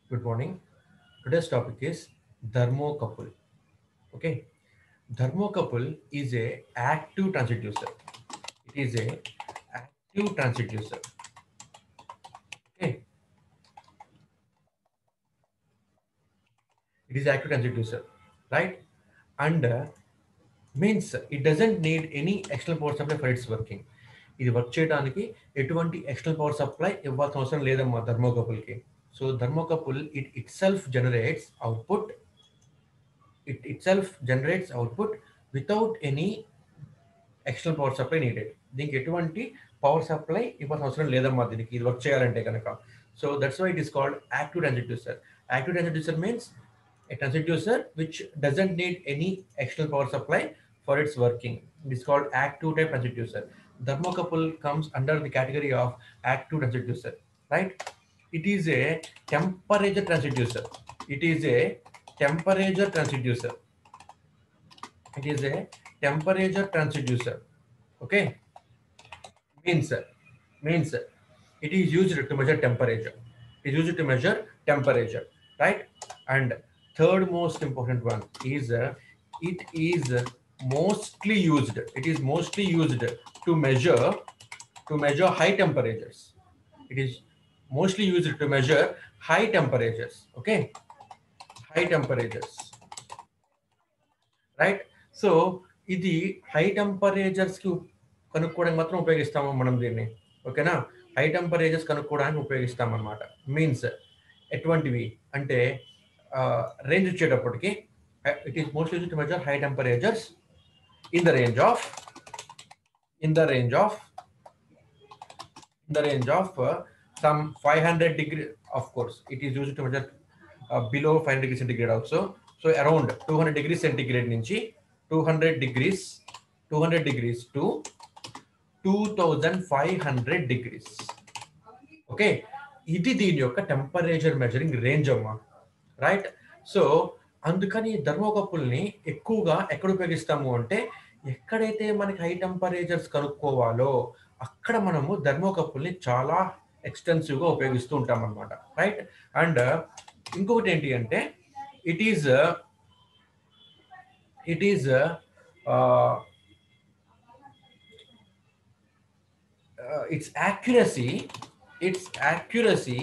Good morning. Today's topic is thermocouple. Okay. Thermocouple is a active transducer. It is a active transducer. Okay. It is active transducer, right? And uh, means it doesn't need any external power supply for its working. ఇది work చేయడానికి ఎటువంటి external power supply ఇవ్వాల్సిన అవసరం లేదమ్మా థర్మోకపుల్కి so thermocouple it it self generates output it it self generates output without any external power supply needed దీనికి ఎటువంటి power supply ఇవ్వాల్సిన అవసరం లేదమ్మా దీనికి ఇది వర్క్ చేయాలంటే కనుక so that's why it is called active transducer active transducer means a transducer which doesn't need any external power supply for its working. It is called active type transducer. Thermocouple comes under the category of active transducer, right? It is a temperature transducer. It is a temperature transducer. It is a temperature transducer. Okay. Means means it is used to measure temperature. It is used to measure temperature, right? And third most important one is uh, it is mostly used it is mostly used to measure to measure high temperatures it is mostly used to measure high temperatures okay high temperatures right so ఇది high temperatures కి కనుక్కోవడానికి మాత్రం ఉపయోగిస్తాము మనం దీన్ని ఓకేనా high temperatures కనుక్కోవడానికి ఉపయోగిస్తాం అనమాట మీన్స్ ఎటువంటివి అంటే రేంజ్ వచ్చేటప్పటికి it is most use to measure high temperatures in the range of in the range of in the range of some five hundred degree of course it is use to measure below five degree centigrade also so around two hundred degree centigrade నుంచి two hundred degrees two hundred degrees to two thousand five hundred degrees okay ఇది దీని యొక్క temperature measuring range అమ్మా right so అందుకని ధర్మోకప్పుల్ని ఎక్కువగా ఎక్కడ ఉపయోగిస్తాము అంటే ఎక్కడైతే మనకి హై టెంపరేచర్స్ కనుక్కోవాలో అక్కడ మనము ధర్మోకప్పుల్ని చాలా ఎక్స్టెన్సివ్గా ఉపయోగిస్తూ ఉంటాం అనమాట రైట్ అండ్ ఇంకొకటి ఏంటి అంటే it is it is it's accuracy it's accuracy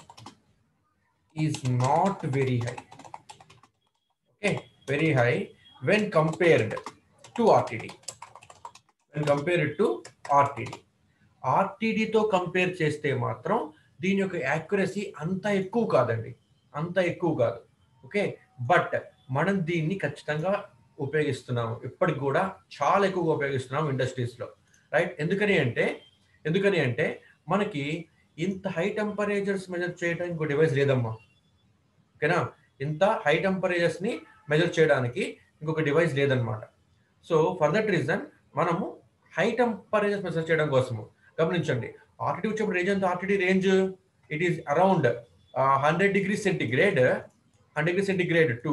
is not very high. Okay, very high when compared to RTD. When compared to RTD. ఆర్టీడీతో కంపేర్ చేస్తే మాత్రం దీని యొక్క యాక్యురసీ అంత ఎక్కువ కాదండి అంత ఎక్కువ కాదు ఓకే బట్ మనం దీన్ని ఖచ్చితంగా ఉపయోగిస్తున్నాము ఇప్పటికి కూడా చాలా ఎక్కువగా ఉపయోగిస్తున్నాము ఇండస్ట్రీస్లో రైట్ ఎందుకని అంటే ఎందుకని అంటే మనకి ఇంత హై టెంపరేచర్స్ మెజర్ చేయడానికి ఇంకో డివైస్ లేదమ్మా ఓకేనా ఇంత హై టెంపరేచర్స్ ని మెజర్ చేయడానికి ఇంకొక డివైస్ లేదనమాట సో ఫర్ దట్ రీజన్ మనము హై టెంపరేచర్స్ మెజర్ చేయడం కోసము గమనించండి ఆర్టీడీ వచ్చేప్పుడు రేంజ్ ఎంత RTD range it is around hundred degree centigrade hundred degree centigrade to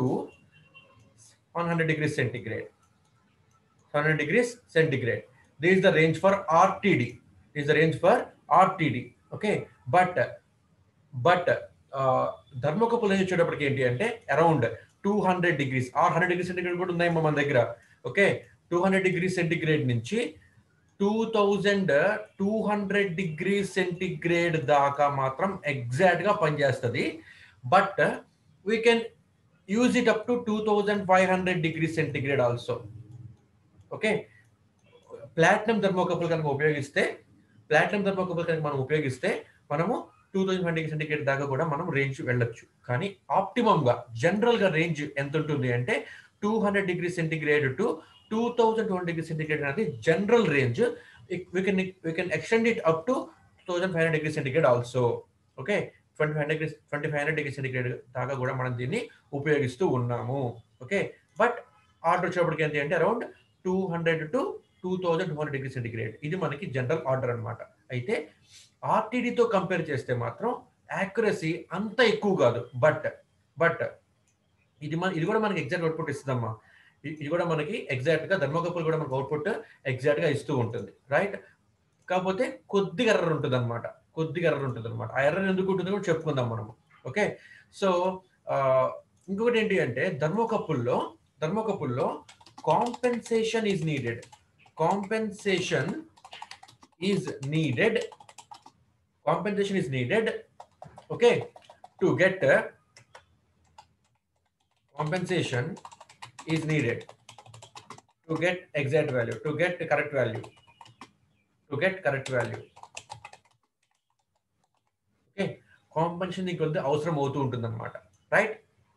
one hundred degree centigrade hundred degrees centigrade this is the range for RTD is the range for RTD. Okay, but but thermocouple range వచ్చేటప్పటికి ఏంటి అంటే around two hundred degrees or hundred degree centigrade కూడా ఉన్నాయమ్మా మన దగ్గర okay two hundred degree centigrade నుంచి two thousand two hundred degree centigrade దాకా మాత్రం ఎగ్జాక్ట్ గా పనిచేస్తుంది but we can use it up to two thousand five hundred degree centigrade also okay platinum thermocouple కనుక ఉపయోగిస్తే ప్లాటినం థర్మోకపుల్ కనుక మనం ఉపయోగిస్తే మనము two thousand five degree centigrade దాకా కూడా మనం రేంజ్ వెళ్ళొచ్చు కానీ ఆప్టిమమ్ గా జనరల్ గా రేంజ్ ఎంత ఉంటుంది అంటే two hundred degree centigrade to two thousand two hundred degree centigrade అనేది general range we can we can extend it up to two thousand five hundred degree centigrade also okay twenty five degree twenty five hundred degree centigrade దాకా కూడా మనం దీన్ని ఉపయోగిస్తూ ఉన్నాము okay but order వచ్చేటప్పటికి ఏంటి అంటే around two hundred to two thousand two hundred degree centigrade ఇది మనకి జనరల్ ఆర్డర్ అనమాట అయితే ఆర్టీడీతో కంపేర్ చేస్తే మాత్రం యాక్యురసీ అంత ఎక్కువ కాదు బట్ బట్ ఇది మన ఇది కూడా మనకి ఎగ్జాక్ట్ అవుట్పుట్ ఇస్తుందమ్మా ఇది కూడా మనకి ఎగ్జాక్ట్ గా ధర్మోకపుల్ కూడా మనకు అవుట్పుట్ ఎగ్జాక్ట్ గా ఇస్తూ ఉంటుంది రైట్ కాకపోతే కొద్దిగా ఎర్రర్ ఉంటుంది అనమాట కొద్దిగా ఎర్రర్ ఉంటుంది అనమాట ఆ ఎర్రర్ ఎందుకు ఉంటుంది కూడా చెప్పుకుందాం మనము ఓకే సో ఇంకొకటి ఏంటి అంటే ధర్మోకపుల్లో ధర్మోకపుల్లో compensation is needed compensation is needed compensation is needed okay to get compensation is needed to get exact value to get correct value to get correct value okay compensation నీకు కొద్ది అవసరం అవుతూ ఉంటుంది అనమాట right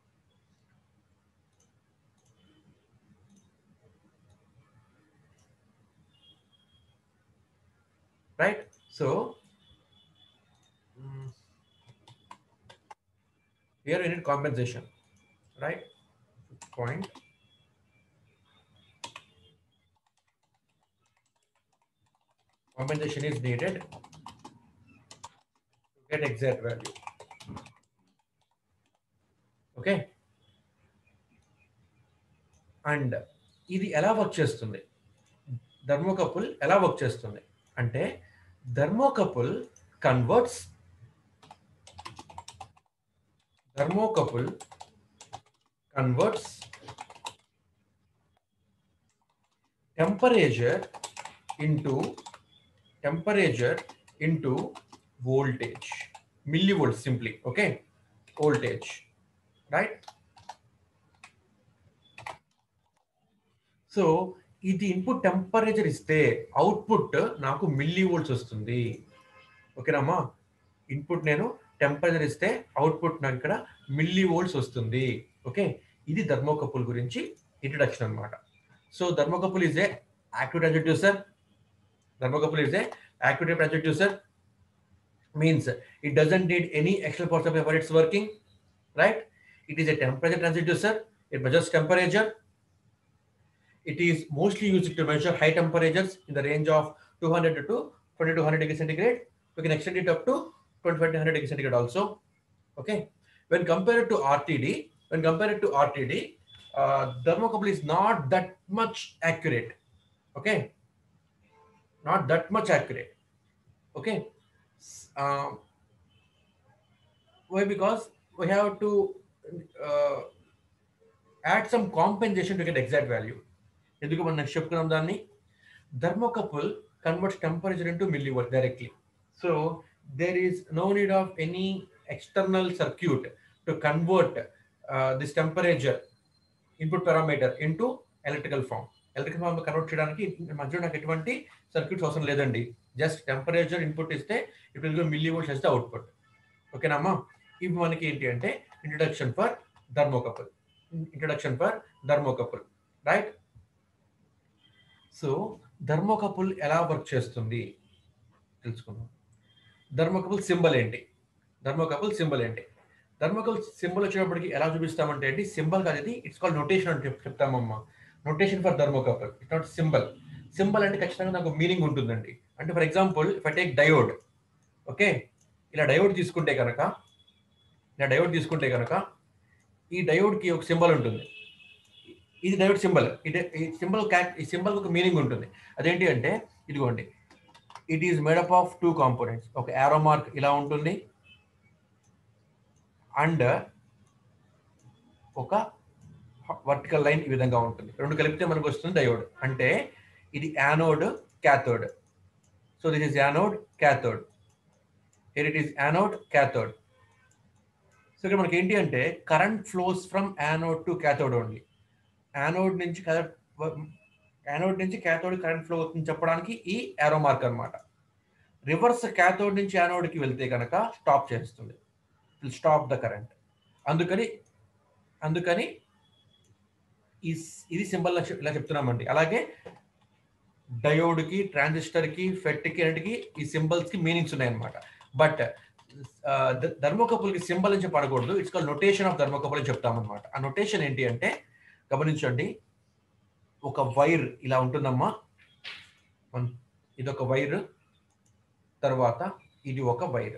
right so here you need compensation right point compensation is needed to get exact value okay and ఇది ఎలా work చేస్తుంది thermocouple ఎలా వర్క్ చేస్తుంది అంటే thermocouple converts thermocouple converts temperature into temperature into voltage millivolts simply okay voltage right so ఇది input temperature ఇస్తే output నాకు millivolts వస్తుంది ఓకేనమ్మా ఇన్పుట్ నేను టెంపరేచర్ ఇస్తే అవుట్పుట్ నాకు ఇక్కడ మిల్లీ వోల్ట్స్ వస్తుంది ఓకే ఇది థర్మోకపుల్ గురించి ఇంట్రడక్షన్ అనమాట so thermocouple is a active transducer thermocouple is a active transducer means it doesn't need any extra process before it's working right it is a temperature transducer it measures temperature it is mostly used to measure high temperatures in the range of 200 to 2200 degrees centigrade we can extend it up to 2500 degrees centigrade also okay when compared to rtd when compared to rtd uh, thermocouple is not that much accurate okay not that much accurate okay um, why because we have to uh, add some compensation to get exact value ఎందుకు మనం next చెప్పుకున్నాం దాన్ని thermocouple converts temperature into millivolt directly so there is no need of any external circuit to convert this temperature input parameter into electrical form electrical form convert చేయడానికి మధ్యలో నాకు ఎటువంటి circuits అవసరం లేదండి జస్ట్ టెంపరేచర్ ఇన్పుట్ ఇస్తే ఇప్పుడు milli volts ఇస్తే output ఓకేనమ్మా ఇవి మనకి ఏంటి అంటే introduction for thermocouple introduction for thermocouple right so thermocouple ఎలా వర్క్ చేస్తుంది తెలుసుకుందాం ధర్మోకపుల్ సింబల్ ఏంటి ధర్మోకపుల్ సింబల్ ఏంటి ధర్మోకపుల్ సింబల్ వచ్చినప్పటికి ఎలా చూపిస్తామంటే ఏంటి సింబల్ కాదు ఇది ఇట్స్ కాల్ నోటేషన్ అని చెప్ చెప్తామమ్మా notation for thermocouple it's not symbol symbol అంటే ఖచ్చితంగా నాకు మీనింగ్ ఉంటుందండి అంటే for example if I take diode okay ఇలా డయోడ్ తీసుకుంటే కనుక ఇలా డయోడ్ తీసుకుంటే కనుక ఈ డయోడ్కి ఒక సింబల్ ఉంటుంది ఇది డయోడ్ సింబల్ ఇది ఈ సింబల్ ఈ సింబల్ ఒక మీనింగ్ ఉంటుంది అదేంటి అంటే ఇదిగోండి it is made up of two components ఒక యారో మార్క్ ఇలా ఉంటుంది అండ్ ఒక వర్టికల్ లైన్ ఈ విధంగా ఉంటుంది రెండు కలిపితే మనకు వస్తుంది డయోడ్ అంటే ఇది anode cathode so this is anode cathode here it is anode cathode so ఇక్కడ మనకి ఏంటి అంటే current flows from anode to cathode only anode నుంచి యానోడ్ నుంచి క్యాథోడ్ కరెంట్ ఫ్లో అవుతుంది చెప్పడానికి ఈ యారో మార్క్ అనమాట రివర్స్ క్యాథోడ్ నుంచి యానోడ్కి వెళ్తే కనుక స్టాప్ చేస్తుంది స్టాప్ ద కరెంట్ అందుకని అందుకని ఈ ఇది సింబల్ ఇలా చెప్తున్నామండి అలాగే డయోడ్కి ట్రాన్సిస్టర్కి ఫెట్కి అన్నిటికి ఈ సింబల్స్కి మీనింగ్స్ ఉన్నాయన్నమాట బట్ ధర్మోకపుల్కి సింబల్ అని చెప్పి అడగకూడదు it's call notation of thermocouple అని చెప్తామన్నమాట ఆ నొటేషన్ ఏంటి అంటే గమనించండి ఒక వైర్ ఇలా ఉంటుందమ్మా ఇది ఒక వైర్ తర్వాత ఇది ఒక వైర్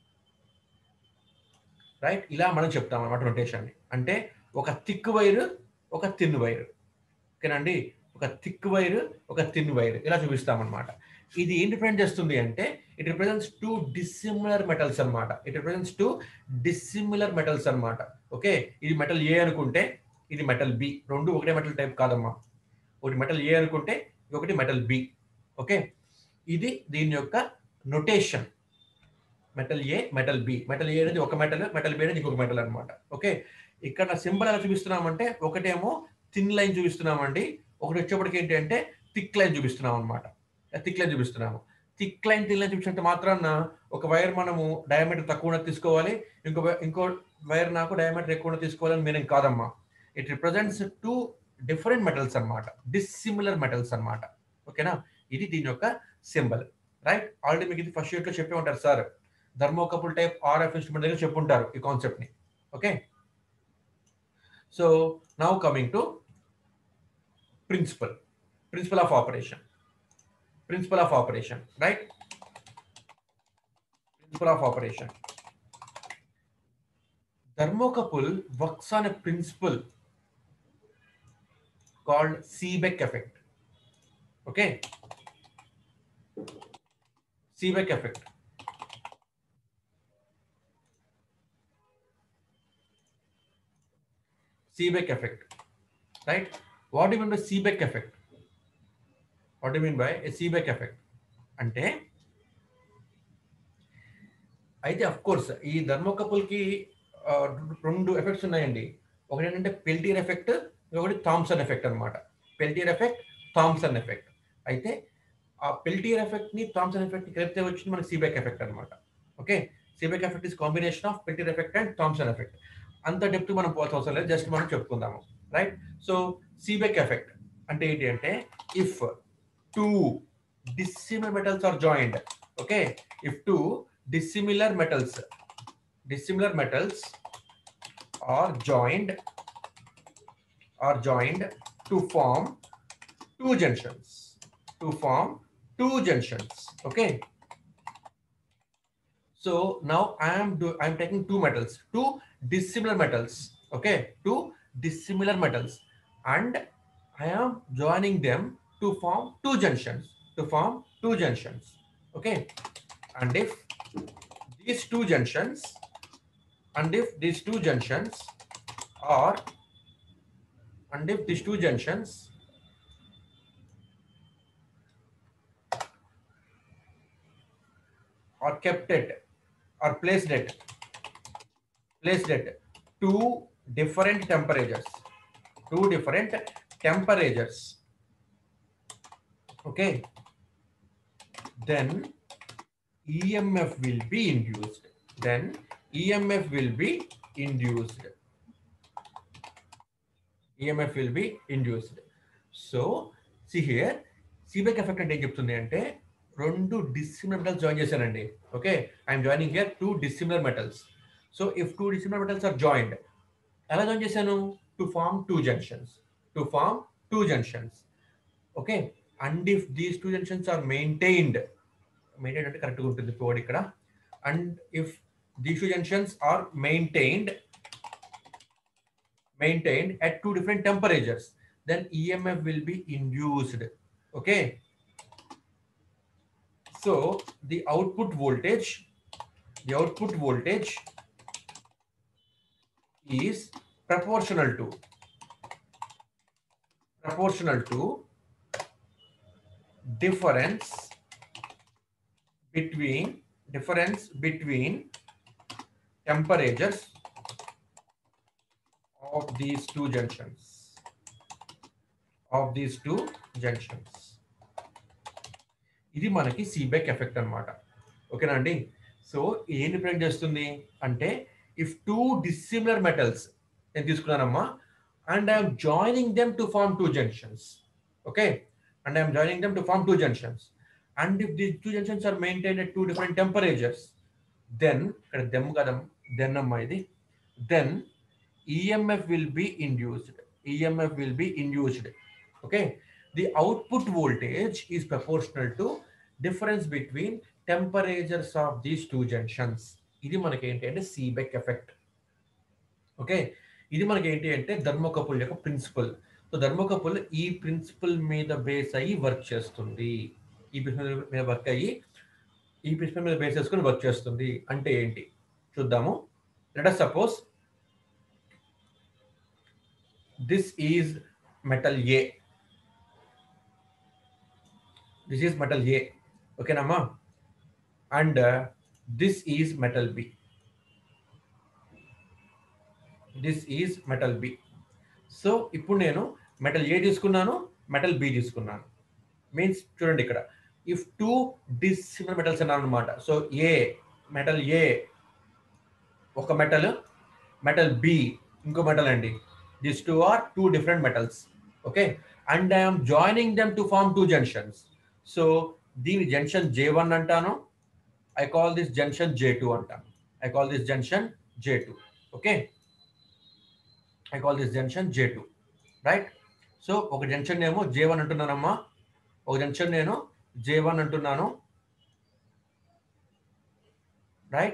రైట్ ఇలా మనం చెప్తాం అనమాట రొటేషన్ని అంటే ఒక థిక్ వైర్ ఒక తిన్ వైర్ ఓకేనండి ఒక థిక్ వైర్ ఒక తిన్ వైర్ ఇలా చూపిస్తామన్నమాట ఇది ఏం రిప్రజెంట్ చేస్తుంది అంటే it represents two dissimilar metals అన్నమాట it represents two dissimilar metals అన్నమాట ఓకే ఇది మెటల్ ఏ అనుకుంటే ఇది మెటల్ బి రెండు ఒకటే మెటల్ టైప్ కాదమ్మా ఒకటి మెటల్ ఏ అనుకుంటే ఒకటి మెటల్ బి ఓకే ఇది దీని యొక్క notation metal A metal B metal A అనేది ఒక మెటల్ మెటల్ బి అనేది ఇంకొక మెటల్ అనమాట ఓకే ఇక్కడ సింబల్ ఎలా చూపిస్తున్నామంటే ఒకటేమో థిన్ లైన్ చూపిస్తున్నామండి ఒకటి వచ్చేప్పటికి ఏంటి అంటే థిక్ లైన్ చూపిస్తున్నాం అనమాట థిక్ లైన్ చూపిస్తున్నాము థిక్ లైన్ థిన్ లైన్ చూపించినంత మాత్రాన ఒక వైర్ మనము డయామీటర్ తక్కువ ఉన్నది తీసుకోవాలి ఇంకో wi- ఇంకో వైర్ నాకు డయామీటర్ ఎక్కువ ఉన్నది తీసుకోవాలని మీరేం కాదమ్మా it represents two different metals అన్నమాట డిస్సిమిలర్ మెటల్స్ అన్నమాట ఓకేనా ఇది దీని యొక్క సింబల్ రైట్ ఆల్రెడీ మీకు ఇది ఫస్ట్ లో చెప్పి ఉంటారు sir thermocouple type RF instrument దగ్గర చెప్పుంటారు ఈ కాన్సెప్ట్ ని okay so now coming to principle principle of operation principle of operation right principle of operation thermocouple works on a principle called Seebeck effect. Okay. Seebeck effect. Seebeck effect. Right? What do you mean by Seebeck effect? What do you mean by a Seebeck effect? అంటే అయితే of course ఈ thermocouple కి ఆ, రెండు effects ఉన్నాయండి ఒకటి ఏంటంటే Peltier effect ఇంకొకటి థామ్సన్ ఎఫెక్ట్ అన్నమాట పెల్టియర్ ఎఫెక్ట్ థామ్సన్ ఎఫెక్ట్ అయితే ఆ పెల్టియర్ ఎఫెక్ట్ ని థామ్సన్ ఎఫెక్ట్ ని కలిపితే వచ్చింది మనకి సీబెక్ ఎఫెక్ట్ అన్నమాట okay Seebeck effect is combination of Peltier effect and Thomson effect అంత డెప్త్ మనం పోవాల్సిన అవసరం లేదు జస్ట్ మనం చెప్పుకుందాము రైట్ సో సీబెక్ ఎఫెక్ట్ అంటే ఏంటి అంటే if two dissimilar metals are joined okay if two dissimilar metals dissimilar metals are joined are joined to form two junctions to form two junctions okay so now i am do i am taking two metals two dissimilar metals okay two dissimilar metals and i am joining them to form two junctions to form two junctions okay and if these two junctions and if these two junctions are and if these two junctions are kept at or placed at placed at two different temperatures two different temperatures okay then emf will be induced then emf will be induced emf will be induced so see here Seebeck effect అంటే ఏం చెప్తుంది అంటే రెండు dissimilar metals join చేశానండి okay I'm joining here two dissimilar metals so if two dissimilar metals are joined ఎలా జాయిన్ చేశాను to form two junctions to form two junctions okay and if these two junctions are maintained maintain అంటే కరెక్ట్గా ఉంటుంది పోడ్ ఇక్కడ and if these two junctions are maintained maintained at two different temperatures then emf will be induced okay so the output voltage the output voltage is proportional to proportional to difference between difference between temperatures of these two junctions of these two junctions ఇది మనకి Seebeck effect అన్నమాట ఓకేనా అండి so ఏం represent చేస్తుంది అంటే if two dissimilar metals నేను తీసుకున్నానమ్మా and I'm joining them to form two junctions okay and I'm joining them to form two junctions and if the two junctions are maintain at two different temperatures then ఇక్కడ them కదా then అమ్మా ఇది then EMF will be induced. EMF will be induced. Okay. The output voltage is proportional to difference between temperatures of these two junctions. ఇది మనకి ఏంటి అంటే Seebeck effect okay ఇది మనకి ఏంటి అంటే ధర్మోకపుల్ యొక్క ప్రిన్సిపల్ సో ధర్మోకపుల్ ఈ ప్రిన్సిపల్ మీద బేస్ అయ్యి వర్క్ చేస్తుంది ఈ ప్రిన్సిపల్ మీద వర్క్ అయ్యి ఈ ప్రిన్సిపల్ మీద బేస్ చేసుకుని వర్క్ చేస్తుంది అంటే ఏంటి చూద్దాము let suppose this is metal A this is metal A ఓకేనమ్మా and this is metal B this is metal B so ఇప్పుడు నేను మెటల్ ఏ తీసుకున్నాను మెటల్ బి తీసుకున్నాను మీన్స్ చూడండి ఇక్కడ ఇఫ్ టూ డిసిమిలర్ మెటల్స్ అన్నాను అనమాట సో ఏ మెటల్ ఏ ఒక మెటల్ మెటల్ బి ఇంకో మెటల్ అండి this two are two different metals okay and I'm joining them to form two junctions so దీని junction J one అంటాను I call this junction J two అంటాను I call this junction J two okay I call this junction J two right so ఒక junction ఏమో J one అంటున్నానమ్మా ఒక junction నేను J one అంటున్నాను right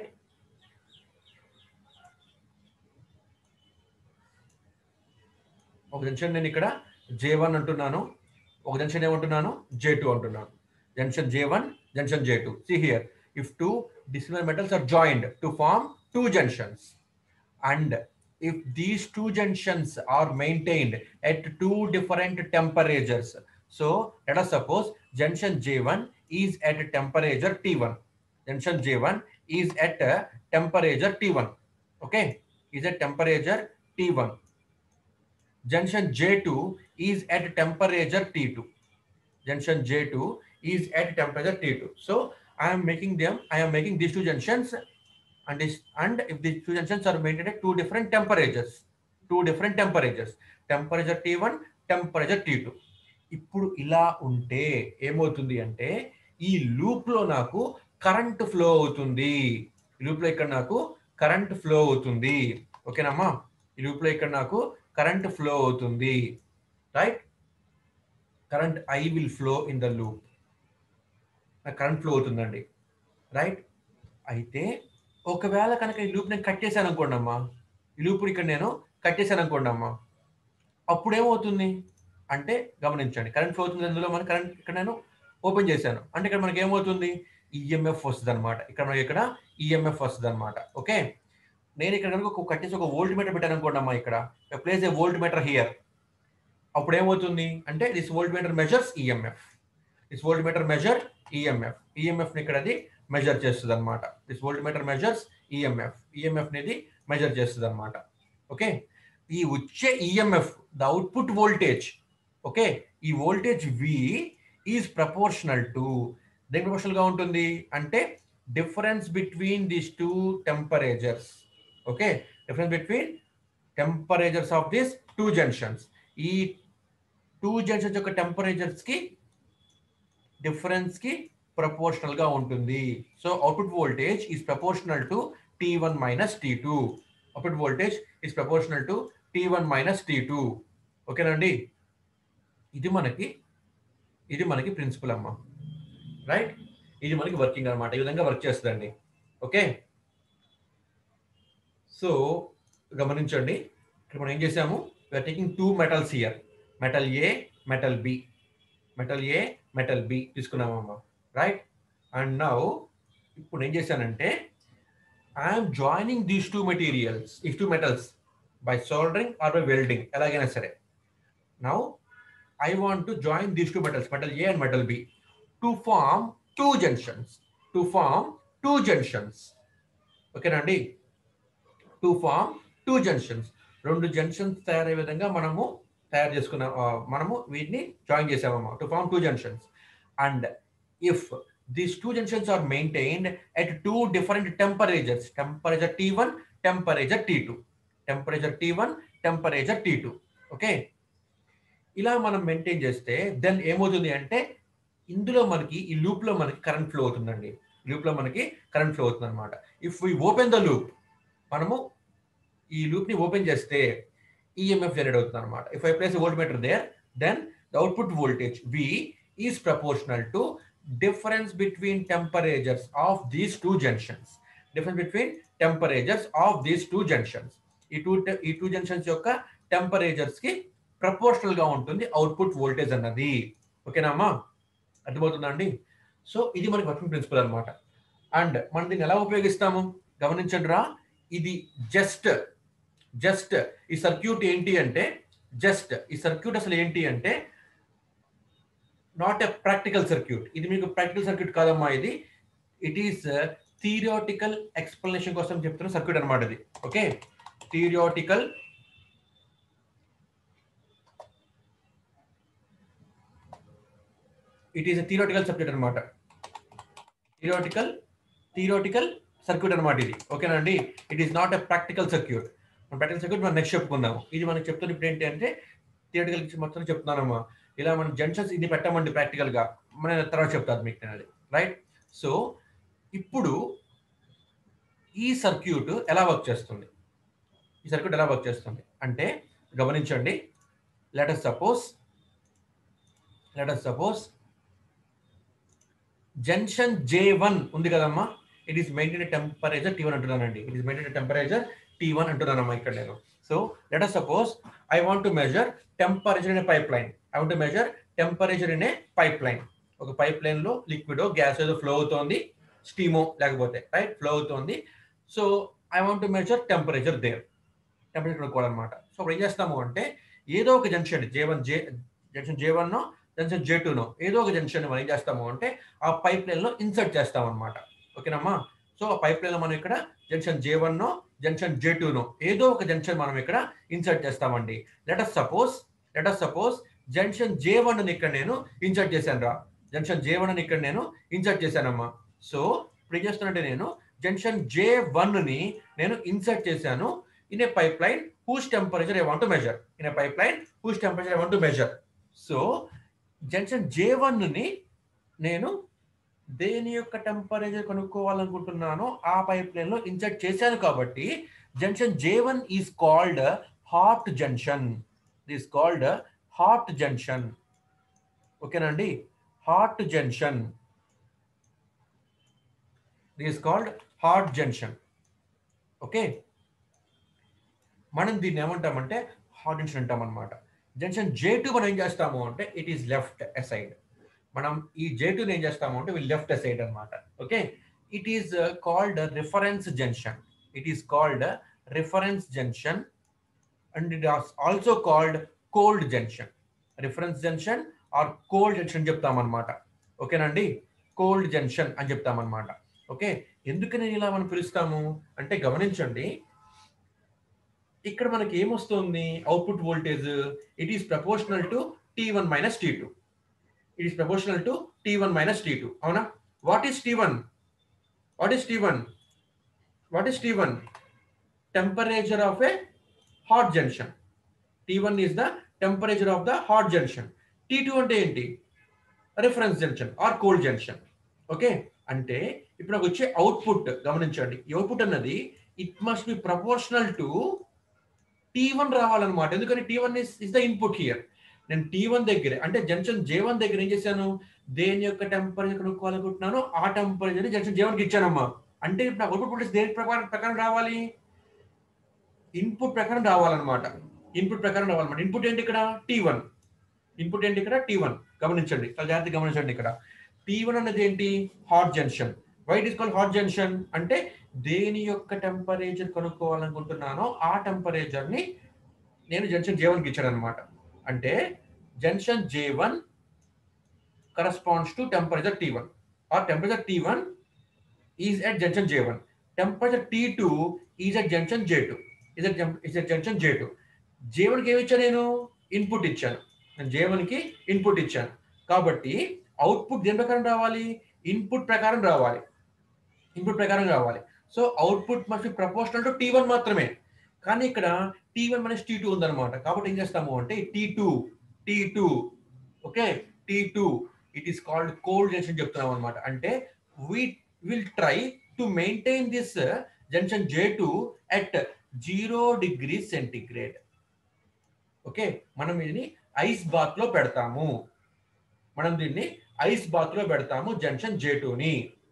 ఒక junction నేను ఇక్కడ జే వన్ అంటున్నాను ఒక జంక్షన్ ఏమంటున్నాను జే టూ అంటున్నాను junction J one junction J two see here if two dissimilar metals are joined to form two junctions and if these two junctions are maintained at two different temperatures. So let us suppose junction J1 is at a temperature T1. Junction J1 is at a temperature T1. Okay, is at temperature T1. Junction J2 is at temperature T2. Junction J2 is at temperature T2. So I am making them, I am making these two junctions and this and if the two junctions are maintained at two different temperatures two different temperatures temperature T1 temperature T2 ఇప్పుడు ఇలా ఉంటే ఏమవుతుంది అంటే ఈ loop లో నాకు current flow అవుతుంది ఈ లూప్ లో ఇక్కడ నాకు కరెంట్ ఫ్లో అవుతుంది ఓకేనమ్మా ఈ లూప్ లో ఇక్కడ నాకు కరెంట్ ఫ్లో అవుతుంది right current I will flow in the loop నాకు కరెంట్ ఫ్లో అవుతుందండి రైట్ అయితే ఒకవేళ కనుక ఈ లూప్ నేను కట్ చేశాను అనుకోండి అమ్మా ఈ లూప్ ఇక్కడ నేను కట్ చేశాను అనుకోండి అమ్మా అప్పుడు ఏమవుతుంది అంటే గమనించండి కరెంట్ ఫ్లో అవుతుంది అందులో మన కరెంట్ ఇక్కడ నేను ఓపెన్ చేశాను అంటే ఇక్కడ మనకి ఏమవుతుంది ఈఎంఎఫ్ వస్తుంది అనమాట ఇక్కడ మనకి ఇక్కడ ఈఎంఎఫ్ వస్తుంది అనమాట ఓకే నేను ఇక్కడ కనుక ఒక కట్టేసి ఒక వోల్ట్ మీటర్ పెట్టాను అనుకోండి అమ్మా ఇక్కడ place a voltmeter here అప్పుడు ఏమవుతుంది అంటే this voltmeter measures EMF this voltmeter measure EMF EMF ఇక్కడ అది మెజర్ చేస్తుంది అనమాట this voltmeter measures EMF EMF అనేది మెజర్ చేస్తుంది అనమాట ఓకే ఈ వచ్చే EMF the output voltage okay ఈ voltage V is proportional to దేని ప్రపోర్షనల్ గా ఉంటుంది అంటే difference between these two temperatures okay difference between temperatures of this two junctions ఈ టూ జంక్షన్స్ యొక్క టెంపరేచర్స్ కి డిఫరెన్స్ కి ప్రపోర్షనల్ గా ఉంటుంది so output voltage is proportional to T one minus T two output voltage is proportional to T one minus T two ఓకేనండి ఇది మనకి ఇది మనకి ప్రిన్సిపల్ అమ్మ రైట్ ఇది మనకి వర్కింగ్ అనమాట ఈ విధంగా వర్క్ చేస్తుందండి ఓకే సో గమనించండి ఇక్కడ మనం ఏం చేసాము we're taking two metals here metal A metal B metal A metal B తీసుకున్నామమ్మా రైట్ అండ్ నౌ ఇప్పుడు ఏం చేశానంటే I'm joining these two materials ఈ two metals by soldering or by welding ఎలాగైనా సరే now I want to join these two metals metal A and metal B to form two junctions to form two junctions ఓకేనండి to form two junctions రెండు junctions తయారయ్యే విధంగా మనము తయారు చేసుకున్నాం మనము వీటిని జాయిన్ చేసామమ్మా to form two junctions and if these two junctions are maintained at two different temperatures temperature t1 temperature t2 temperature t1 temperature t2 okay ఇలా మనం మెయింటైన్ చేస్తే దెన్ ఏమవుతుంది అంటే ఇందులో మనకి ఈ లూప్ లో మనకి కరెంట్ ఫ్లో అవుతుందండి లూప్ లో మనకి కరెంట్ ఫ్లో అవుతుంది అనమాట if we open the loop మనము ఈ లూప్ ని ఓపెన్ చేస్తే ఈఎంఎఫ్ జనరేట్ అవుతుంది అనమాట if I place voltmeter there then the output voltage V is proportional to difference between temperatures of these two junctions difference between temperatures of these two junctions ఈ two ఈ two junctions యొక్క temperatures కి proportional గా ఉంటుంది output voltage అన్నది ఓకేనా అమ్మా అర్థమవుతుందా అండి సో ఇది మనకి వర్కింగ్ ప్రిన్సిపల్ అనమాట అండ్ మనం దీన్ని ఎలా ఉపయోగిస్తాము గమనించండి రా ఇది జస్ట్ జస్ట్ ఈ సర్క్యూట్ ఏంటి అంటే జస్ట్ ఈ సర్క్యూట్ అసలు ఏంటి అంటే నాట్ ఎ ప్రాక్టికల్ సర్క్యూట్ ఇది మీకు ప్రాక్టికల్ సర్క్యూట్ కాదమ్మా ఇది ఇట్ ఈస్ థియోటికల్ ఎక్స్ప్లెనేషన్ కోసం చెప్తున్న సర్క్యూట్ అనమాట ఇది okay theoretical it is theoretical subject అనమాట థియోటికల్ థియోటికల్ సర్క్యూట్ అనమాట ఇది ఓకేనా అండి it is not a practical circuit మన ప్రాక్టికల్ సర్క్యూట్ మనం నెక్స్ట్ చెప్పుకుందాము ఇది మనకి చెప్తున్న ఇప్పుడు ఏంటి అంటే థియోటికల్ మొత్తం చెప్తున్నానమ్మా ఇలా మనం జంక్షన్స్ ఇది పెట్టమండి ప్రాక్టికల్ గా మన తర్వాత చెప్తాను మీకు నేను అది రైట్ సో ఇప్పుడు ఈ సర్క్యూట్ ఎలా వర్క్ చేస్తుంది ఈ సర్క్యూట్ ఎలా వర్క్ చేస్తుంది అంటే గమనించండి let us suppose let us suppose junction J one ఉంది కదమ్మా it is maintain temperature T one అంటున్నానండి it is maintain temperature T one అంటున్నానమ్మా ఇక్కడ నేను so let us suppose I want to measure temperature in a pipe line I want to measure temperature in a pipe line ఒక pipe line లో liquid gas ఏదో flow అవుతోంది స్టీమో లేకపోతే right flow అవుతోంది so I want to measure temperature there temperature కనుక్కోవాలన్నమాట so అప్పుడు ఏం చేస్తాము అంటే ఏదో ఒక junction J one J junction J one junction J టూనో ఏదో ఒక జంక్షన్ మనం ఏం చేస్తాము అంటే ఆ పైప్ లైన్ లో ఇన్సర్ట్ చేస్తాం అనమాట ఓకేనమ్మా సో ఆ పైప్ లైన్ లో మనం ఇక్కడ జంక్షన్ జే వన్ నో జంక్షన్ జే టూనో ఏదో ఒక జంక్షన్ మనం ఇక్కడ ఇన్సర్ట్ చేస్తామండి let us suppose let us suppose junction J one ఇక్కడ నేను ఇన్సర్ట్ చేశాను రా జంక్షన్ జే వన్ ఇక్కడ నేను ఇన్సర్ట్ చేశానమ్మా సో ఇప్పుడు ఏం చేస్తున్నట్టే నేను జంక్షన్ జే వన్ ని నేను ఇన్సర్ట్ చేశాను in a pipe line whose temperature I want to measure in a pipe line whose temperature I want to measure so junction J one ని నేను దేని యొక్క టెంపరేచర్ కనుక్కోవాలనుకుంటున్నానో ఆ పైప్ లైన్ లో ఇన్సర్ట్ చేశాను కాబట్టి junction J one is called hot junction is called hot junction ఓకేనండి hot junction is called hot junction okay మనం దీన్ని ఏమంటామంటే హాట్ జంక్షన్ అంటాం అనమాట జంక్షన్ జే టూ మనం ఏం చేస్తాము అంటే ఇట్ ఈస్ లెఫ్ట్ అసైడ్ మనం ఈ జే టూని ఏం చేస్తాము అంటే లెఫ్ట్ అసైడ్ అనమాట okay it is called reference junction it is called reference junction and it also called cold junction reference junction or cold junction చెప్తామన్నమాట ఓకేనండి కోల్డ్ జంక్షన్ అని చెప్తామన్నమాట ఓకే ఎందుకని ఇలా మనం పిలుస్తాము అంటే గమనించండి ఇక్కడ మనకి ఏమొస్తుంది output voltage it is proportional to T one minus T two it is proportional to T one minus T two అవునా what is T one what is T one what is T one temperature of a hot junction T one is the temperature of the hot junction T two అంటే ఏంటి reference junction or cold junction okay అంటే ఇప్పుడు నాకు వచ్చే output గమనించండి ఈ output అన్నది it must be proportional to T one రావాలన్నమాట ఎందుకని T one is is the input here నేను టీ వన్ దగ్గర అంటే జంక్షన్ జే వన్ దగ్గర ఏం చేశాను దేని యొక్క టెంపరేచర్ కనుక్కోవాలనుకుంటున్నాను ఆ టెంపరేచర్ జంక్షన్ జే వన్కి ఇచ్చానమ్మా అంటే ఇప్పుడు నాకు అవుట్పుట్ వోల్టేజ్ దేని ప్రకారం ప్రకారం రావాలి ఇన్పుట్ ప్రకారం రావాలన్నమాట ఇన్పుట్ ప్రకారం రావాలన్నమాట ఇన్పుట్ ఏంటి ఇక్కడ టీ వన్ ఇన్పుట్ ఏంటి ఇక్కడ టీ వన్ గమనించండి చాలా జాగ్రత్తగా గమనించండి ఇక్కడ టీ వన్ అనేది ఏంటి hot junction what is call hot junction అంటే దేని యొక్క టెంపరేచర్ కనుక్కోవాలనుకుంటున్నానో ఆ టెంపరేచర్ ని నేను జంక్షన్ జే వన్కి ఇచ్చాను అనమాట అంటే junction J one corresponds to temperature T one or temperature T one is at junction J one temperature T two is at junction J two is at is at junction J two J వన్కి ఏమి ఇచ్చాను నేను input ఇచ్చాను నేను జే వన్కి input ఇచ్చాను కాబట్టి output దేని ప్రకారం రావాలి ఇన్పుట్ ప్రకారం రావాలి ఇన్పుట్ ప్రకారం రావాలి so output must proportional to T one మాత్రమే కానీ ఇక్కడ T one minus T two ఉందన్నమాట కాబట్టి ఏం చేస్తాము అంటే T two T two okay T two it is called cold junction చెప్తున్నాం అనమాట అంటే we will try to maintain this junction J two at zero degree centigrade okay మనం దీన్ని ఐస్ బాత్ లో పెడతాము మనం దీన్ని ఐస్ బాత్ లో పెడతాము జంక్షన్ జే టూని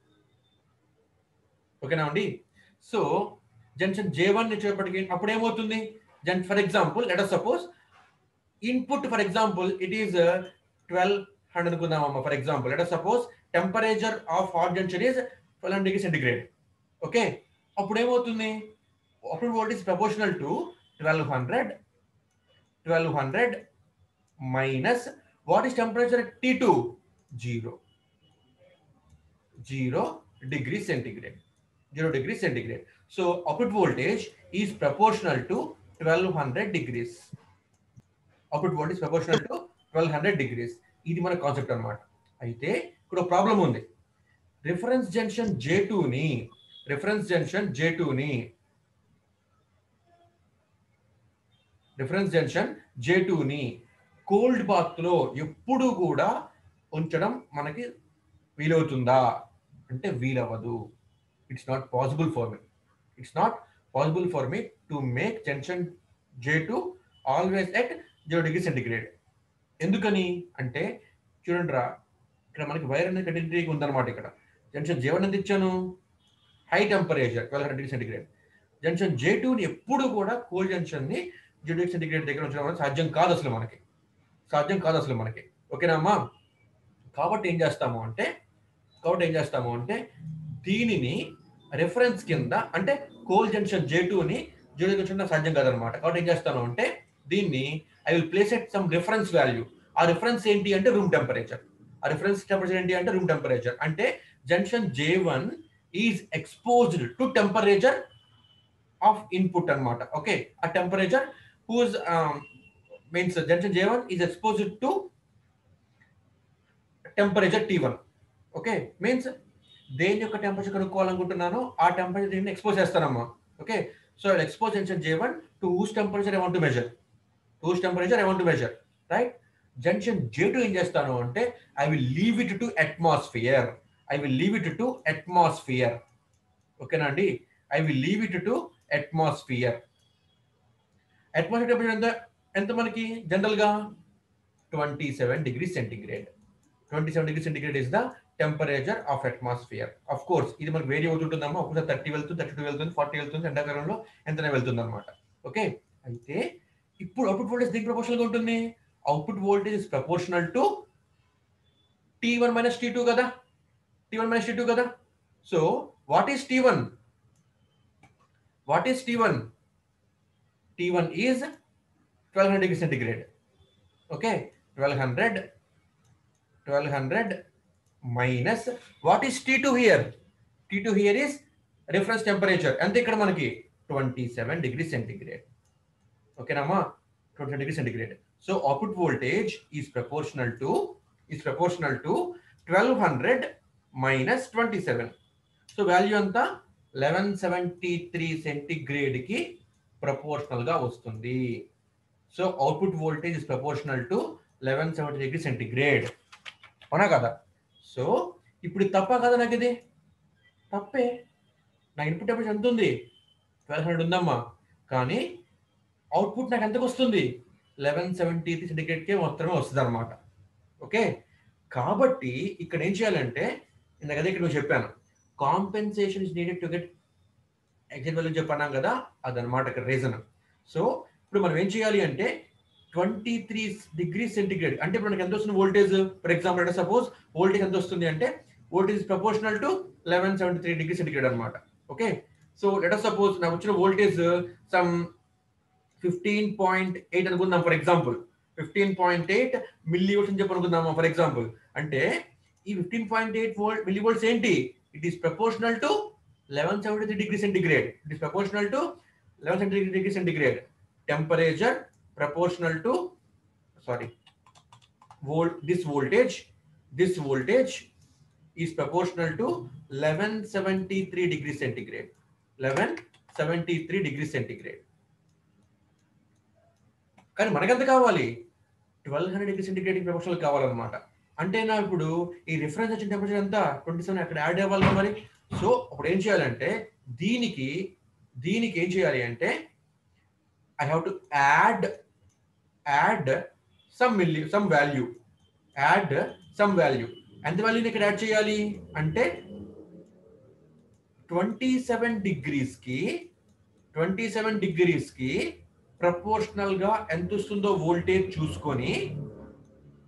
ఓకేనా అండి సో జంక్షన్ జే వన్ వచ్చేప్పటికి అప్పుడు ఏమవుతుంది జన్ for example let suppose input for example it is twelve hundred అనుకుందామమ్మా for example let suppose temperature of hot junction is twelve hundred degree centigrade okay అప్పుడు ఏమవుతుంది అప్పుడు voltage proportional to twelve hundred twelve hundred minus what is temperature T two zero zero degree centigrade zero degree centigrade so output voltage is proportional to twelve hundred degrees output voltage proportional to twelve hundred degrees ఇది మన concept అన్నమాట అయితే ఇక్కడ ఒక problem ఉంది reference junction జే ని reference junction జే ని reference junction జే ని కోల్డ్ బాత్ లో ఎప్పుడు కూడా ఉంచడం మనకి వీలవుతుందా అంటే వీలవ్వదు it's not possible for me it's not possible for me to make junction J two always at zero degree centigrade ఎందుకని అంటే చూడండి రా ఇక్కడ మనకి వైర్ అనేది కంటిన్యూగా ఉందన్నమాట ఇక్కడ జంక్షన్ జే వన్ ఎంత ఇచ్చాను high temperature twelve hundred degree centigrade junction J టూని ఎప్పుడు కూడా కోల్డ్ జంక్షన్ ని జీరో డిగ్రీ సెంటిగ్రేడ్ దగ్గర ఉంచడం అనేది సాధ్యం కాదు అసలు మనకి సాధ్యం కాదు అసలు మనకి ఓకేనా అమ్మా కాబట్టి ఏం చేస్తాము అంటే కాబట్టి ఏం చేస్తాము అంటే దీనిని రెఫరెన్స్ కింద అంటే కోల్ జంక్షన్ జే ని జీరో జంక్షన్ సాధ్యం కాదనమాట కాబట్టి ఏం చేస్తాను అంటే దీన్ని I will place at some reference value ఆ రిఫరెన్స్ ఏంటి అంటే రూమ్ టెంపరేచర్ ఆ రిఫరెన్స్ టెంపరేచర్ ఏంటి అంటే రూమ్ టెంపరేచర్ అంటే junction J one is exposed to temperature of input అన్నమాట ఓకే ఆ temperature whose means junction J one is exposed to temperature T one okay means దేని యొక్క టెంపరేచర్ కనుక్కోవాలనుకుంటున్నానో ఆ టెంపరేచర్ దీన్ని ఎక్స్పోజ్ చేస్తానమ్మా okay so expose junction J one to whose temperature I want to measure whose temperature I want to measure right junction J two ఏం చేస్తాను అంటే I will leave it to atmosphere I will leave it to atmosphere ఓకేనా అండి I will leave it to atmosphere atmosphere temperature ఎంత ఎంత మనకి general గా twenty seven degree centigrade twenty seven degree centigrade is the temperature of atmosphere of course ఇది మనకి vary అవుతుంటుందమ్మా ఒకసారి thirty వెళ్తుంది థర్టీ టూ వెళ్తుంది ఫార్టీ వెళ్తుంది ఎండాకాలంలో ఎంతనే వెళ్తుంది అనమాట ఓకే అయితే ఇప్పుడు అవుట్పుట్ వోల్టేజ్ దీనికి ప్రపోర్షనల్ గా ఉంటుంది output voltage is proportional to T one minus T two కదా T one minus T two కదా so what is T one what is T one T one is twelve hundred degree centigrade okay twelve hundred twelve hundred minus what is T two here T two here is reference temperature అంతే ఇక్కడ మనకి twenty seven degree centigrade ఓకేనమ్మా twenty degree centigrade so output voltage is proportional to is proportional to twelve hundred minus twenty seven so value అంతా eleven seventy three centigrade కి proportional గా వస్తుంది so output voltage is proportional to eleven seventy degree centigrade అవునా కదా so ఇప్పుడు ఇది తప్ప కదా నాకు ఇది తప్పే నా ఇన్పుట్ టెంపరేచర్ ఎంత ఉంది ట్వెల్వ్ హండ్రెడ్ ఉందమ్మా కానీ అవుట్పుట్ నాకు ఎంతకు వస్తుంది లెవెన్ సెవెంటీ త్రీ సెంటిగ్రేడ్కే మాత్రమే వస్తుంది అనమాట ఓకే కాబట్టి ఇక్కడ ఏం చేయాలంటే ఇందాక అదే ఇక్కడ నువ్వు చెప్పాను compensation is needed to get exact value చెప్పన్నాం కదా అదనమాట ఇక్కడ రీజన్ సో ఇప్పుడు మనం ఏం చేయాలి అంటే ట్వంటీ త్రీ డిగ్రీ సెంటిగ్రేడ్ అంటే ఇప్పుడు మనకి ఎంత వస్తుంది వోల్టేజ్ ఫర్ ఎగ్జాంపుల్ అంటే సపోజ్ వోల్టేజ్ ఎంత వస్తుంది అంటే voltage proportional to eleven seventy three degree centigrade అనమాట ఓకే సో లెట్ సపోజ్ నాకు వచ్చిన voltage some fifteen point eight అనుకుందాం for example fifteen point eight millivolts అని చెప్పి అనుకుందాం ఫర్ ఎగ్జాంపుల్ అంటే ఈ fifteen point eight volt millivolts ఏంటి it is proportional to eleven seventy three degree centigrade it is proportional to eleven seventy three degree centigrade temperature proportional to sorry volt this voltage this voltage is proportional to 1173 degree centigrade 1173 degree centigrade కానీ మనకెంత కావాలి twelve hundred degree centigrade proportional కావాలన్నమాట అంటే నా ఇప్పుడు ఈ reference వచ్చిన temperature ఎంత ట్వంటీ సెవెన్ అక్కడ యాడ్ అవ్వాలి కదా మరి సో అప్పుడు ఏం చేయాలంటే దీనికి దీనికి ఏం చేయాలి అంటే I have to add add some milli some value add some value ఎంత వాల్యూని ఇక్కడ యాడ్ చేయాలి అంటే ట్వంటీ సెవెన్ డిగ్రీస్ కి ట్వంటీ సెవెన్ డిగ్రీస్ కి ప్రపోర్షనల్ గా ఎంత వస్తుందో వోల్టేజ్ చూసుకొని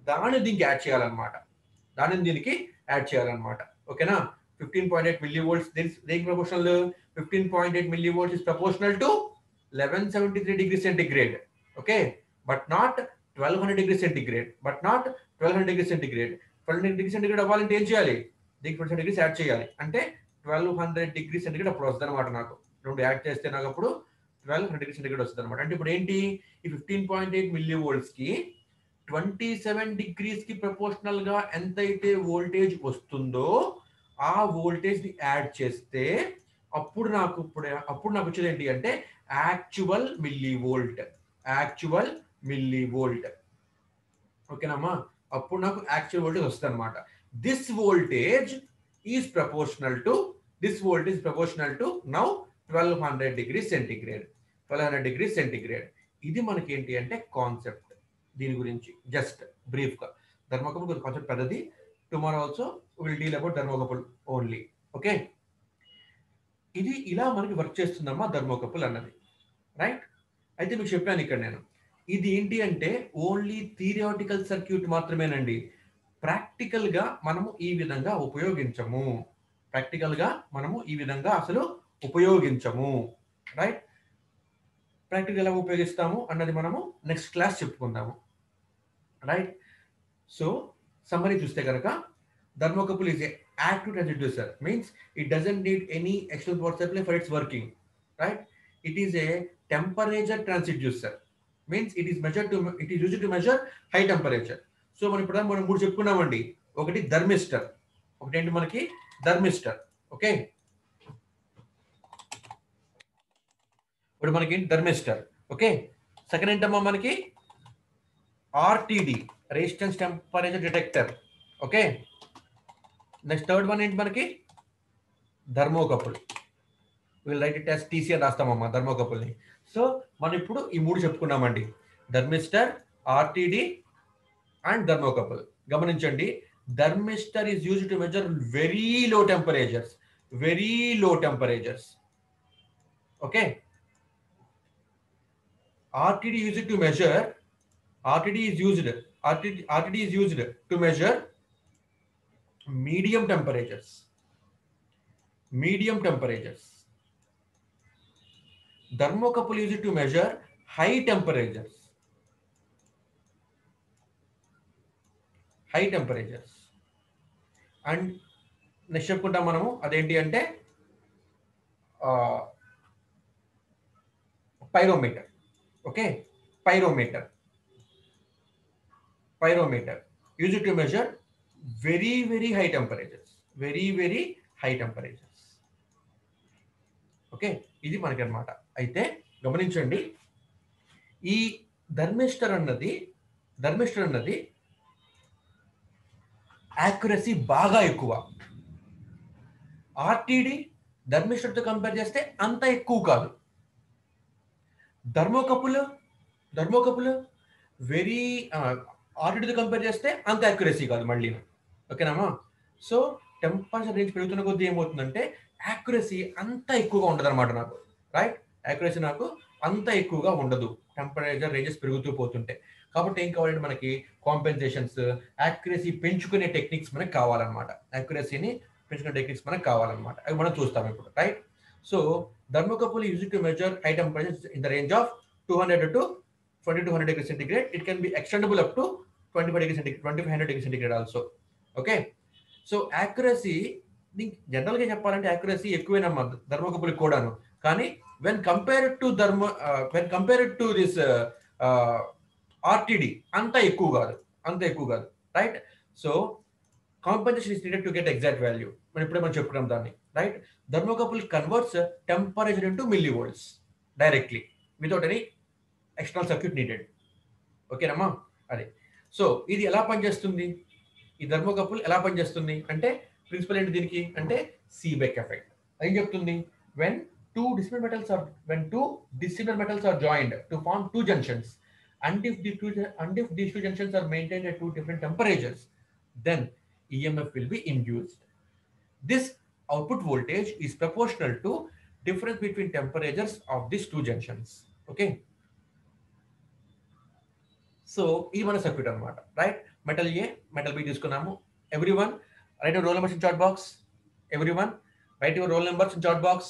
దాన్ని దీనికి యాడ్ చేయాలన్నమాట దానిని దీనికి యాడ్ చేయాలన్నమాట ఓకేనా fifteen point eight millivolts దేనికి proportional fifteen point eight millivolts is proportional to eleven seventy three degree centigrade okay but not twelve hundred degree centigrade but not twelve hundred degree centigrade twelve hundred degree centigrade అవ్వాలంటే ఏం చేయాలి దీనికి twenty degrees add చేయాలి అంటే twelve hundred degree centigrade అప్పుడు వస్తుంది అనమాట నాకు రెండు యాడ్ చేస్తే నాకు అప్పుడు ట్వెల్వ్ హండ్రెడ్ డిగ్రీ సెంటిగ్రేడ్ వస్తుంది అనమాట అంటే ఇప్పుడు ఏంటి ఈ fifteen point eight millivolts కి ట్వంటీ సెవెన్ డిగ్రీస్ కి ప్రపోర్షనల్ గా ఎంతైతే వోల్టేజ్ వస్తుందో ఆ వోల్టేజ్ ని యాడ్ చేస్తే అప్పుడు నాకు ఇప్పుడు అప్పుడు నాకు వచ్చేది ఏంటి అంటే actual millivolt actual millivolt ఓకేనమ్మా అప్పుడు నాకు యాక్చువల్ వోల్టేజ్ వస్తుంది అనమాట this voltage is proportional to this voltage proportional to now twelve hundred degree centigrade twelve hundred degree centigrade ఇది మనకి ఏంటి అంటే కాన్సెప్ట్ దీని గురించి జస్ట్ బ్రీఫ్ గా ధర్మకపుల్ కొంచెం కాన్సెప్ట్ పెద్దది tomorrow also will deal about thermocouple only okay ఇది ఇలా మనకి వర్క్ చేస్తుందమ్మా ధర్మోకపుల్ అన్నది రైట్ అయితే మీకు చెప్పాను ఇక్కడ నేను ఇది ఏంటి అంటే ఓన్లీ థియరిటికల్ సర్క్యూట్ మాత్రమేనండి ప్రాక్టికల్ గా మనము ఈ విధంగా ఉపయోగించము ప్రాక్టికల్ గా మనము ఈ విధంగా అసలు ఉపయోగించము రైట్ ప్రాక్టికల్ ఎలా ఉపయోగిస్తాము అన్నది మనము నెక్స్ట్ క్లాస్ చెప్పుకుందాము రైట్ సో సమ్మరీ చూస్తే కనుక thermocouple is a active transducer means it doesn't need any external power supply for its working right it is a temperature transducer means it is measured to it is used to measure high temperature so మనం ఇప్పుడు మనం మూడు చెప్పుకున్నామండి ఒకటి thermistor ఒకటి ఏంటి మనకి thermistor okay ఇప్పుడు మనకి థర్మిస్టర్ ఓకే సెకండ్ ఏంటమ్మా మనకి RTD resistance temperature detector okay next third one ఏంటి మనకి ధర్మోకపుల్ వీళ్ళు రైట్ ఇట్ యాజ్ టీసీ అని రాస్తామమ్మా ధర్మోకపుల్ని సో మనం ఇప్పుడు ఈ మూడు చెప్పుకున్నామండి ధర్మిస్టర్ ఆర్టీడి అండ్ ధర్మోకపుల్ గమనించండి thermistor is use to measure very low temperatures very low temperatures okay RTD use to measure RTD is used RTD RTD is used to measure medium temperatures medium temperatures thermocouple used to measure high temperatures high temperatures and next చెప్పుకుంటాం మనము అదేంటి అంటే pyrometer okay pyrometer pyrometer use to measure very very high temperatures very very high temperatures okay ఇది మనకి అనమాట అయితే గమనించండి ఈ ధర్మిస్టర్ అన్నది ధర్మిస్టర్ అన్నది యాక్యురసీ బాగా ఎక్కువ ఆర్టీడి ధర్మిస్టర్తో కంపేర్ చేస్తే అంత ఎక్కువ కాదు ధర్మోకపుల్ ధర్మోకపుల్ వెరీ ఆర్టీడీతో కంపేర్ చేస్తే అంత యాక్యురసీ కాదు మళ్ళీ ఓకేనామా సో టెంపరేచర్ రేంజ్ పెరుగుతున్న కొద్దీ ఏమవుతుందంటే యాక్యురసీ అంత ఎక్కువగా ఉండదు అనమాట నాకు రైట్ యాక్యురసీ నాకు అంత ఎక్కువగా ఉండదు టెంపరేచర్ రేంజెస్ పెరుగుతూ పోతుంటే కాబట్టి ఏం కావాలంటే మనకి కాంపెన్సేషన్స్ యాక్యురసీ పెంచుకునే టెక్నిక్స్ మనకి కావాలన్నమాట యాక్యురసీని పెంచుకునే టెక్నిక్స్ మనకు కావాలన్నమాట అవి మనం చూస్తాం ఇప్పుడు right so thermocouple use to measure high temperature in the range of two hundred to twenty two hundred degree centigrade it can be extendable up to twenty five degree centigrade twenty five hundred degree centigrade also okay so accuracy general గా చెప్పాలంటే accuracy ఎక్కువేనమ్మా thermocouple కూడాను కానీ when compared to thermo when compared to this RTD అంత ఎక్కువ కాదు అంత ఎక్కువ కాదు right so compensation is needed to get exact value మనం ఇప్పుడే మనం చెప్పుకున్నాం దాన్ని right thermocouple converts temperature into millivolts directly without any external circuit needed ఓకేనమ్మా అదే సో ఇది ఎలా పనిచేస్తుంది ఈ థర్మోకపుల్ ఎలా పనిచేస్తుంది అంటే ప్రిన్సిపల్ ఏంటి దీనికి అంటే సీబెక్ ఎఫెక్ట్ ఏం చెప్తుంది when two dissimilar metals are when two dissimilar metals are joined to form two junctions and if the two and if these two junctions are maintained at two different temperatures then emf will be induced this output voltage is proportional to difference between temperatures of these two junctions okay so ఇది మన circuit అనమాట right metal A metal B తీసుకున్నాము every one right roll numbers in chat box every one right your roll numbers in chat box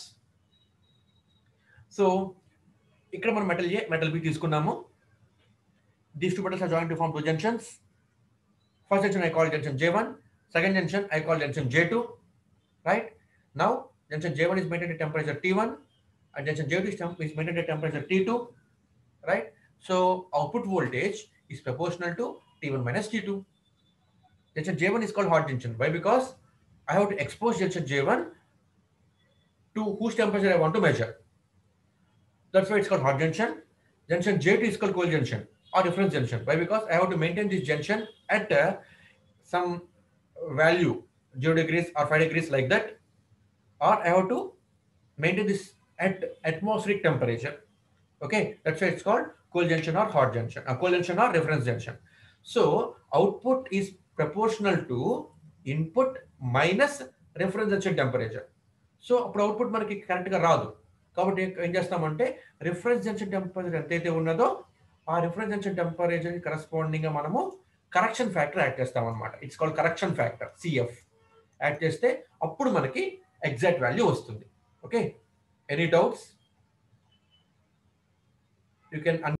so ఇక్కడ మనం metal A metal B తీసుకున్నాము these two metals are joined to form two junctions. First junction I call junction J1, second junction I call junction J2, right? Now junction J1 is maintained at temperature T1 and junction J2 is, temp- is maintained at temperature T2, right? So output voltage is proportional to T1 minus T2. Junction J1 is called hot junction. Why? Because I have to expose junction J1 to whose temperature I want to measure. That's why it's called hot junction. Junction J2 is called cold junction or reference junction. Why? Because I have to maintain this junction at uh, some value, 0 degrees or 5 degrees like that. Or I have to maintain this at atmospheric temperature. Okay, that's why it's called cold junction or hot junction, uh, cold junction or reference junction. So output is proportional to input minus reference junction temperature. So అప్పుడు output మనకి కరెక్ట్గా రాదు కాబట్టి ఏం చేస్తామంటే reference junction temperature ఎంతైతే ఉన్నదో ఆ రిఫరెన్స్ జంక్షన్ టెంపరేచర్ కరస్పాండింగ్ గా మనము కరెక్షన్ ఫ్యాక్టర్ యాడ్ చేస్తాం అనమాట it's called correction factor CF add చేస్తే అప్పుడు మనకి ఎగ్జాక్ట్ వాల్యూ వస్తుంది okay any doubts you can